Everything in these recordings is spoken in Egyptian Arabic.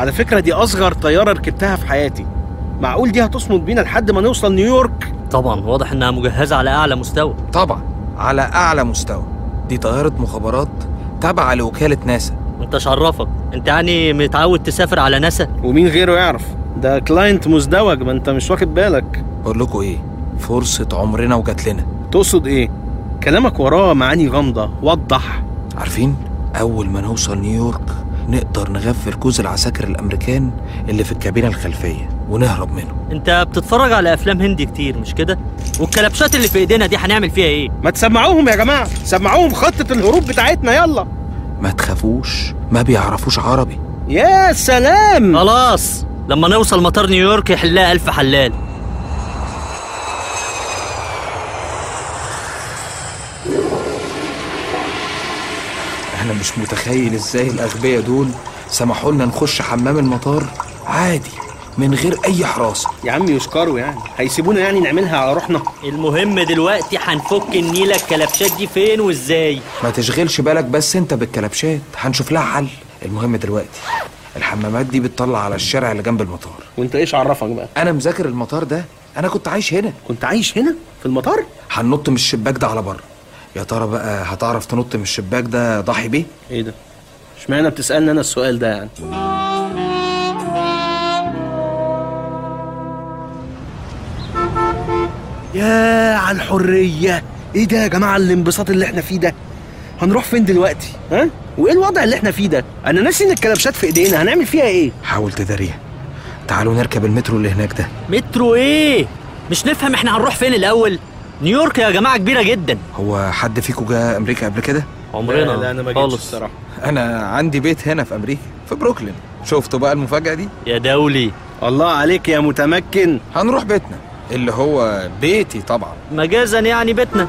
على فكره دي اصغر طياره ركبتها في حياتي معقول دي هتصمد بينا لحد ما نوصل نيويورك طبعا واضح انها مجهزه على اعلى مستوى طبعا على اعلى مستوى دي طياره مخابرات تابعه لوكاله ناسا انت عرفك انت يعني متعود تسافر على ناسا ومين غيره يعرف ده كلاينت مزدوج ما انت مش واخد بالك بقول لكم ايه فرصه عمرنا وجات لنا تقصد ايه كلامك وراه معاني غامضه وضح عارفين اول ما نوصل نيويورك نقدر نغفل كوز العساكر الامريكان اللي في الكابينه الخلفيه ونهرب منه انت بتتفرج على افلام هندي كتير مش كده والكلبشات اللي في ايدينا دي هنعمل فيها ايه ما تسمعوهم يا جماعه سمعوهم خطه الهروب بتاعتنا يلا ما تخافوش ما بيعرفوش عربي يا سلام خلاص لما نوصل مطار نيويورك يحلها الف حلال انا مش متخيل ازاي الاغبياء دول سمحوا لنا نخش حمام المطار عادي من غير اي حراسه يا عم يشكروا يعني هيسيبونا يعني نعملها على روحنا المهم دلوقتي هنفك النيله الكلبشات دي فين وازاي ما تشغلش بالك بس انت بالكلبشات هنشوف لها حل المهم دلوقتي الحمامات دي بتطلع على الشارع اللي جنب المطار وانت ايش عرفك بقى انا مذاكر المطار ده انا كنت عايش هنا كنت عايش هنا في المطار هننط من الشباك ده على بره يا ترى بقى هتعرف تنط من الشباك ده ضحي بيه ايه ده اشمعنى بتسالني انا السؤال ده يعني يا على الحريه ايه ده يا جماعه الانبساط اللي احنا فيه ده هنروح فين دلوقتي ها وايه الوضع اللي احنا فيه ده انا ناسي ان الكلبشات في ايدينا هنعمل فيها ايه حاول تداريها تعالوا نركب المترو اللي هناك ده مترو ايه مش نفهم احنا هنروح فين الاول نيويورك يا جماعه كبيره جدا هو حد فيكم جه امريكا قبل كده عمرنا لا, لا انا ما جيتش خالص الصراحه انا عندي بيت هنا في امريكا في بروكلين شفتوا بقى المفاجاه دي يا دولي الله عليك يا متمكن هنروح بيتنا اللي هو بيتي طبعا مجازا يعني بيتنا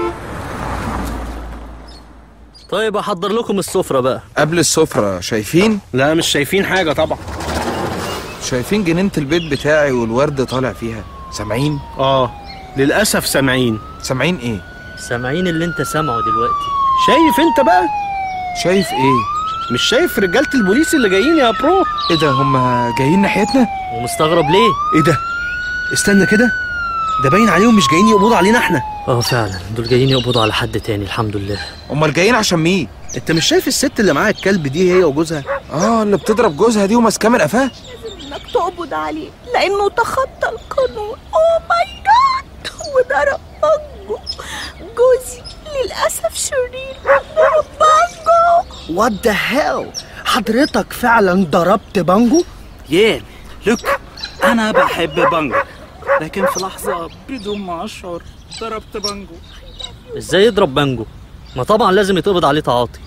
طيب احضر لكم السفره بقى قبل السفره شايفين لا مش شايفين حاجه طبعا شايفين جنينه البيت بتاعي والورد طالع فيها سامعين اه للاسف سامعين سامعين ايه سامعين اللي انت سامعه دلوقتي شايف انت بقى شايف ايه مش شايف رجاله البوليس اللي جايين يا برو ايه ده هم جايين ناحيتنا ومستغرب ليه ايه ده استنى كده ده باين عليهم مش جايين يقبضوا علينا احنا اه فعلا دول جايين يقبضوا على حد تاني الحمد لله امال جايين عشان مين انت مش شايف الست اللي معاها الكلب دي هي وجوزها اه اللي بتضرب جوزها دي وماسكاه من قفاه انك تقبض عليه لانه تخطى القانون اوه ماي جاد وضرب بانجو جوزي للاسف شرير ضرب بانجو وات ذا هيل حضرتك فعلا ضربت بانجو ياه لوك انا بحب بانجو لكن في لحظه بدون ما اشعر ضربت بانجو ازاي يضرب بانجو ما طبعا لازم يتقبض عليه تعاطي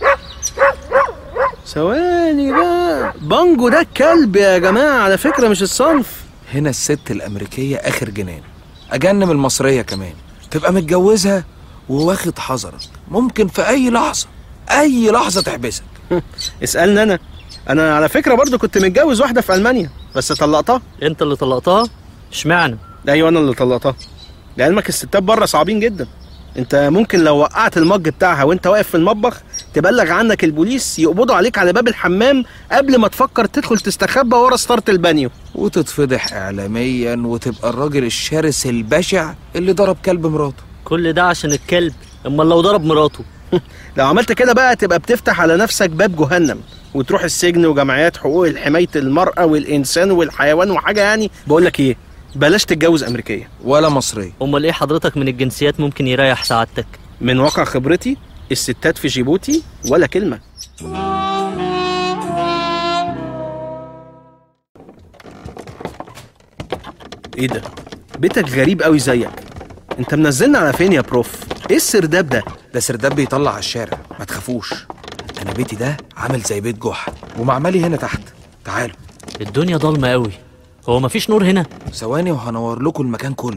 ثواني بقى بانجو ده الكلب يا جماعه على فكره مش الصنف هنا الست الامريكيه اخر جنان اجنم المصريه كمان تبقى متجوزها وواخد حذرك ممكن في اي لحظه اي لحظه تحبسك اسالني انا انا على فكره برضو كنت متجوز واحده في المانيا بس طلقتها انت اللي طلقتها اشمعنى ايوه انا اللي طلقتها لعلمك الستات بره صعبين جدا انت ممكن لو وقعت المج بتاعها وانت واقف في المطبخ تبلغ عنك البوليس يقبضوا عليك على باب الحمام قبل ما تفكر تدخل تستخبى ورا ستارة البانيو وتتفضح اعلاميا وتبقى الراجل الشرس البشع اللي ضرب كلب مراته كل ده عشان الكلب امال لو ضرب مراته لو عملت كده بقى تبقى بتفتح على نفسك باب جهنم وتروح السجن وجمعيات حقوق حماية المرأة والإنسان والحيوان وحاجة يعني بقول لك إيه بلاش تتجوز أمريكية ولا مصريه امال ايه حضرتك من الجنسيات ممكن يريح سعادتك من واقع خبرتي الستات في جيبوتي ولا كلمة ايه ده بيتك غريب قوي زيك انت منزلنا على فين يا بروف ايه السرداب ده ده سرداب بيطلع على الشارع ما تخافوش انا بيتي ده عامل زي بيت جحا ومعملي هنا تحت تعالوا الدنيا ضلمه قوي هو مفيش نور هنا ثواني وهنور لكم المكان كله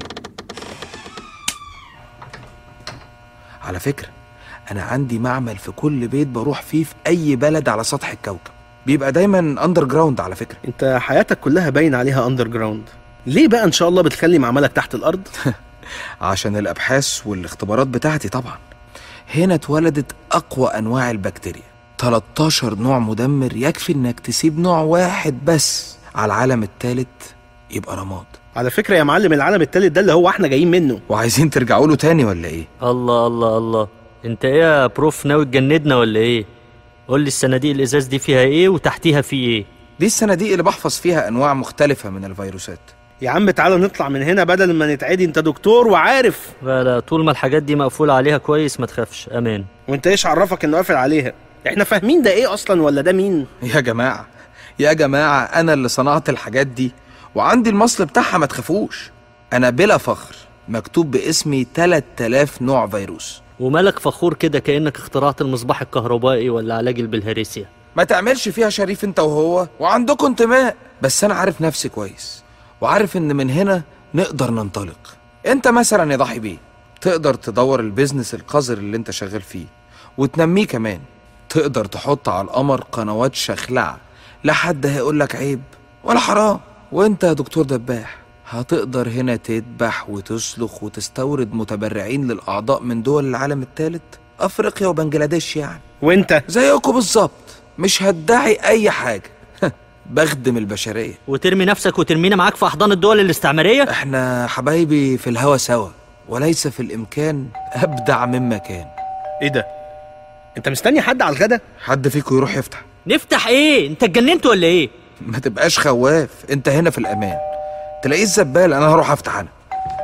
على فكرة أنا عندي معمل في كل بيت بروح فيه في أي بلد على سطح الكوكب بيبقى دايما أندر جراوند على فكرة انت حياتك كلها باين عليها اندر جراوند ليه بقى ان شاء الله بتخلي معملك تحت الارض عشان الأبحاث والاختبارات بتاعتي طبعا هنا اتولدت أقوى أنواع البكتيريا 13 نوع مدمر يكفي انك تسيب نوع واحد بس على العالم الثالث يبقى رماد على فكره يا معلم العالم التالت ده اللي هو احنا جايين منه وعايزين ترجعوا له تاني ولا ايه الله الله الله انت ايه يا بروف ناوي تجندنا ولا ايه قول لي الصناديق الازاز دي فيها ايه وتحتيها في ايه دي الصناديق اللي بحفظ فيها انواع مختلفة من الفيروسات يا عم تعالى نطلع من هنا بدل ما نتعدي انت دكتور وعارف لا لا طول ما الحاجات دي مقفولة عليها كويس ما تخافش امان وانت ايش عرفك انه قافل عليها احنا فاهمين ده ايه اصلا ولا ده مين يا جماعة يا جماعة أنا اللي صنعت الحاجات دي وعندي المصل بتاعها ما تخافوش أنا بلا فخر مكتوب باسمي 3000 نوع فيروس ومالك فخور كده كأنك اخترعت المصباح الكهربائي ولا علاج البلهارسيا ما تعملش فيها شريف انت وهو وعندكم انتماء بس انا عارف نفسي كويس وعارف ان من هنا نقدر ننطلق انت مثلا يا ضحي بيه تقدر تدور البيزنس القذر اللي انت شغال فيه وتنميه كمان تقدر تحط على القمر قنوات شخلعة لا حد هيقولك عيب ولا حرام وانت يا دكتور دباح هتقدر هنا تذبح وتسلخ وتستورد متبرعين للأعضاء من دول العالم الثالث أفريقيا وبنجلاديش يعني وانت زيكم بالظبط مش هدعي اي حاجه بخدم البشريه وترمي نفسك وترمينا معاك في احضان الدول الاستعمارية احنا حبايبي في الهوا سوا وليس في الامكان ابدع مما كان ايه ده انت مستني حد على الغدا حد فيكم يروح يفتح نفتح ايه انت اتجننت ولا ايه ما تبقاش خواف انت هنا في الامان تلاقيه الزبال انا هروح افتح انا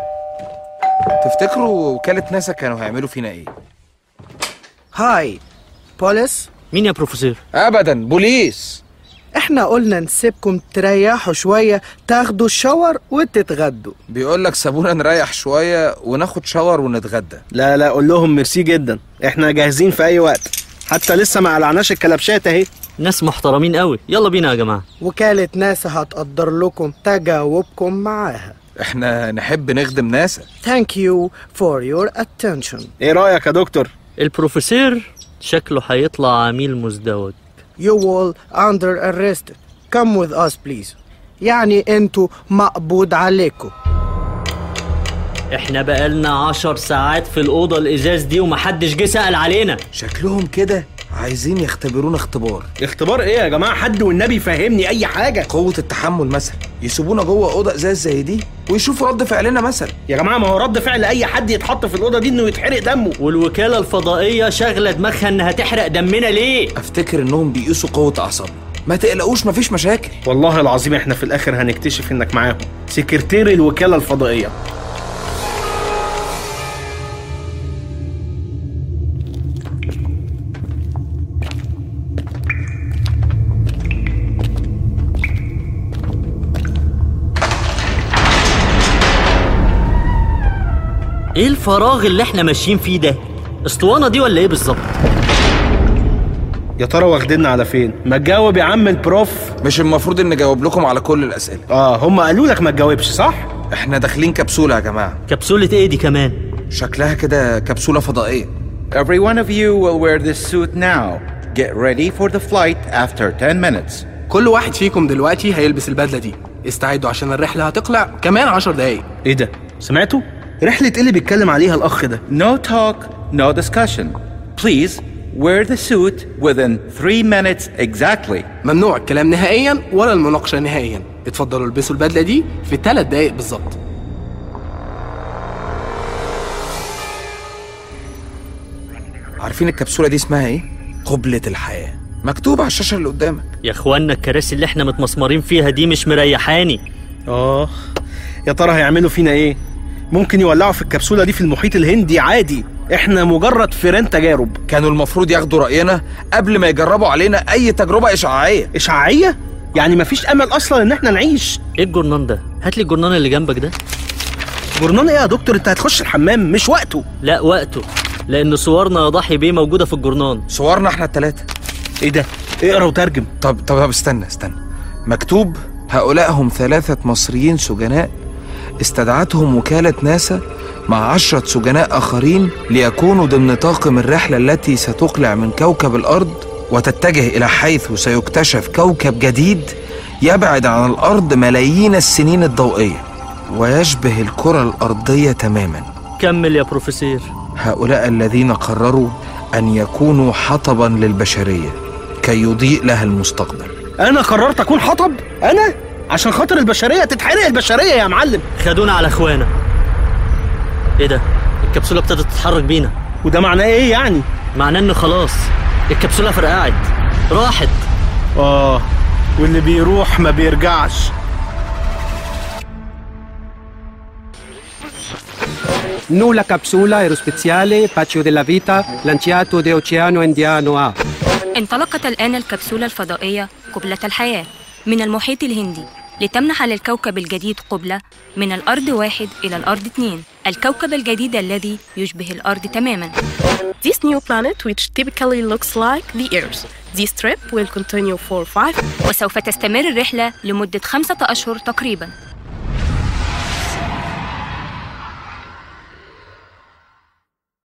تفتكروا وكالة ناسا كانوا هيعملوا فينا ايه هاي بوليس مين يا بروفيسور ابدا بوليس احنا قلنا نسيبكم تريحوا شوية تاخدوا الشاور وتتغدوا بيقول لك سابونا نريح شويه وناخد شاور ونتغدى لا لا قول لهم ميرسي جدا احنا جاهزين في اي وقت حتى لسه ما قلعناش الكلبشات اهي ناس محترمين قوي يلا بينا يا جماعة وكالة ناسا هتقدر لكم تجاوبكم معاها احنا نحب نخدم ناسا Thank you for your attention ايه رايك يا دكتور البروفيسور شكله هيطلع عميل مزدوج You will under arrest Come with us please يعني انتوا مقبوض عليكم احنا بقالنا عشر ساعات في الأوضة الإزاز دي ومحدش جه سأل علينا شكلهم كده عايزين يختبرونا اختبار اختبار ايه يا جماعه حد والنبي يفهمني اي حاجه قوة التحمل مثلا يسيبونا جوه أوضة إزاز زي دي ويشوفوا رد فعلنا مثلا يا جماعه ما هو رد فعل اي حد يتحط في الاوضه دي انه يتحرق دمه والوكالة الفضائية شاغلة دماغها إنها تحرق دمنا ليه؟ أفتكر إنهم بيقيسوا قوة أعصابنا ما تقلقوش مفيش مشاكل والله العظيم احنا في الاخر هنكتشف انك معاهم سكرتير الوكاله الفضائيه إيه الفراغ اللي احنا ماشيين فيه ده؟ اسطوانة دي ولا إيه بالظبط؟ يا ترى واخديننا على فين ما تجاوب يا عم البروف مش المفروض إن نجاوب لكم على كل الأسئلة اه هم قالوا لك ما تجاوبش صح إحنا داخلين كبسولة يا جماعة كبسولة إيه دي كمان؟ شكلها كده كبسولة فضائية Every one of you will wear this suit now. Get ready for the flight after 10 minutes. كل واحد فيكم دلوقتي هيلبس البدلة دي استعدوا عشان الرحلة هتقلع كمان عشر دقايق ايه ده سمعتوا رحله ايه اللي بيتكلم عليها الاخ ده No talk, no discussion. Please wear the suit within 3 minutes exactly. ممنوع الكلام نهائيا ولا المناقشة نهائيا اتفضلوا البسوا البدلة دي في ثلاث دقايق بالظبط عارفين الكبسولة دي اسمها إيه؟ قبلة الحياة مكتوب على الشاشة اللي قدامك يا إخوانا الكراسي اللي احنا متمسمرين فيها دي مش مريحاني اه يا ترى هيعملوا فينا ايه ممكن يولعوا في الكبسوله دي في المحيط الهندي عادي احنا مجرد فيران تجارب كانوا المفروض ياخدوا رأينا قبل ما يجربوا علينا أي تجربة إشعاعية اشعاعيه يعني مفيش امل اصلا ان احنا نعيش إيه الجرنان ده؟ هات لي الجرنان اللي جنبك ده جرنان ايه يا دكتور انت هتخش الحمام مش وقته لا وقته لأن صورنا يا ضحي بيه موجودة في الجرنان صورنا احنا التلاتة ايه ده اقرا وترجم طب طب طب استنى استنى مكتوب هؤلاء هم ثلاثة مصريين سجناء استدعتهم وكالة ناسا مع عشرة سجناء آخرين ليكونوا ضمن طاقم الرحلة التي ستقلع من كوكب الأرض وتتجه إلى حيث سيكتشف كوكب جديد يبعد عن الأرض ملايين السنين الضوئية ويشبه الكرة الأرضية تماما كمل يا بروفيسور هؤلاء الذين قرروا أن يكونوا حطبا للبشرية كي يضيء لها المستقبل انا قررت اكون حطب انا عشان خاطر البشريه تتحرق البشريه يا معلم خدونا على اخوانا ايه ده الكبسوله ابتدت تتحرك بينا وده معناه ايه يعني معناه ان خلاص الكبسوله فرقعت راحت اه واللي بيروح ما بيرجعش Nulla capsula aerospaziale Paccio della Vita lanciato da Oceano Indiano A. انطلقت الآن الكبسولة الفضائية قبلة الحياة من المحيط الهندي لتمنح للكوكب الجديد قبلة من الأرض واحد إلى الأرض اثنين الكوكب الجديد الذي يشبه الأرض تماماً This new planet, which typically looks like the Earth. This trip will continue for five وسوف تستمر الرحلة لمدة خمسة أشهر تقريباً